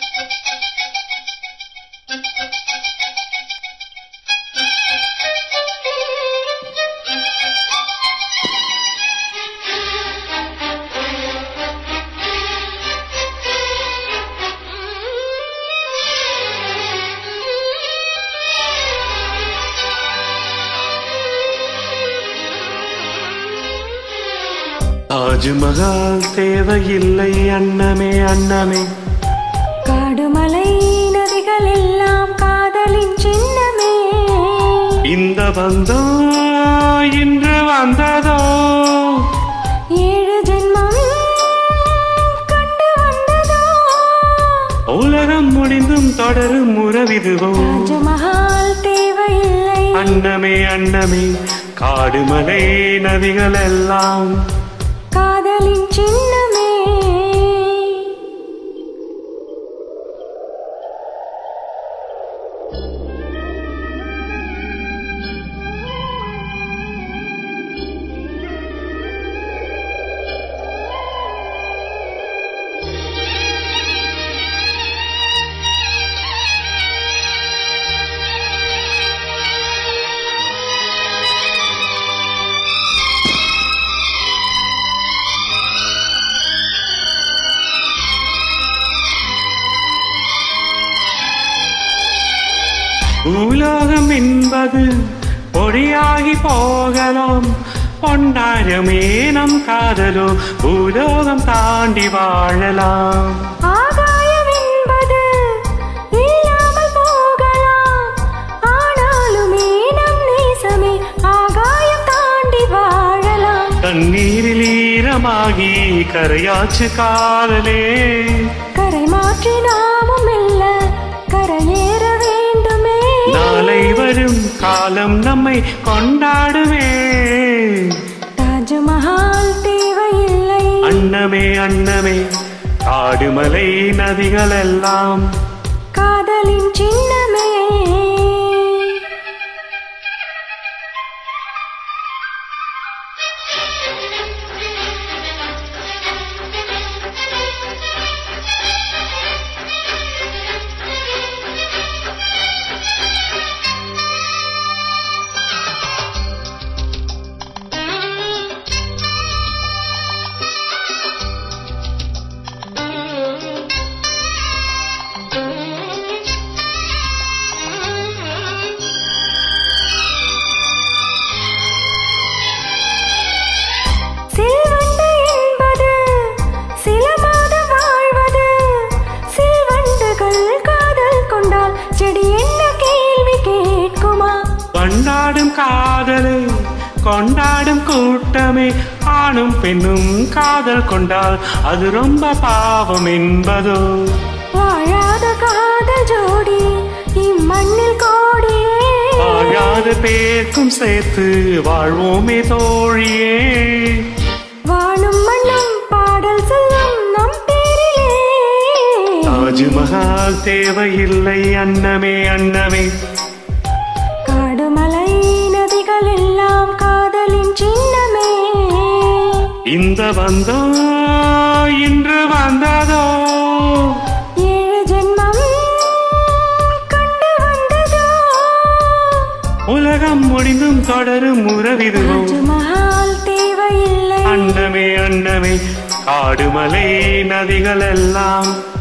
தாஜ்மஹால் தேவையில்லை அன்னமே அன்னமே காடுமலை நதிகள் எல்லாம் காதலின் சின்னமே இந்த பந்தம் இன்று வந்ததோ ஏழு ஜென்மம் கண்டு வந்ததோ உலகம் முடிந்தும் தொடரும் உறவிதுவோ ராஜமஹால் தேவையில்லை அன்னமே அன்னமே காடுமலை நதிகள் எல்லாம் காதலின் சின்னமே உலகம் என்பது பொடியாகி போகலாம் பொன்னாரமே நம் காதலோ பூலோகம் தாண்டி வாழலாம் ஆகாயம் என்பது இல்லாமல் போகலாம் ஆனாலுமே நம் நேசமே ஆகாயம் தாண்டி வாழலாம் கண்ணீரில் ஈரமாகி கரையாச்சு காதலே கரை மாற்றி நாமும் இல்ல கரையேற வேண்டுமே நாளை வரும் காலம் நம்மை கொண்டாடுவே தாஜ்மஹால் தேவையில்லை அன்னமே அன்னமே காடுமலை நதிகள் எல்லாம் காதலின் சின்னமே சில்வண்டு என்பது சில மாதம் வாழ்வது சில்வண்டுகள் காதல் கொண்டால் செடி என்ன கேள்வி கேட்குமா கொண்டாடும் காதலை கொண்டாடும் கூட்டமே ஆணும் பெண்ணும் காதல் கொண்டால் அது ரொம்ப பாவம் என்பதோ வாழாத காதல் ஜோடி இம்மண்ணில் கோடியே வாழாத பேர்க்கும் சேர்த்து வாழ்வோமே தோழியே வாழும் மண்ணும் பாடல் சொல்லும் நம் பேரிலே தாஜ்மஹால் தேவையில்லை அன்னமே அன்னமே காடுமலை நதிகள் எல்லாம் காதலின் சின்னமே இந்த பந்தம் இன்று வந்ததோ ஏழு ஜென்மம் கண்டு வந்ததோ உலகம் முடிந்தும் தொடரும் உறவிதுவோ தாஜ்மஹால் தேவையில்லை அன்னமே அன்னமே காடுமலை நதிகள் எல்லாம்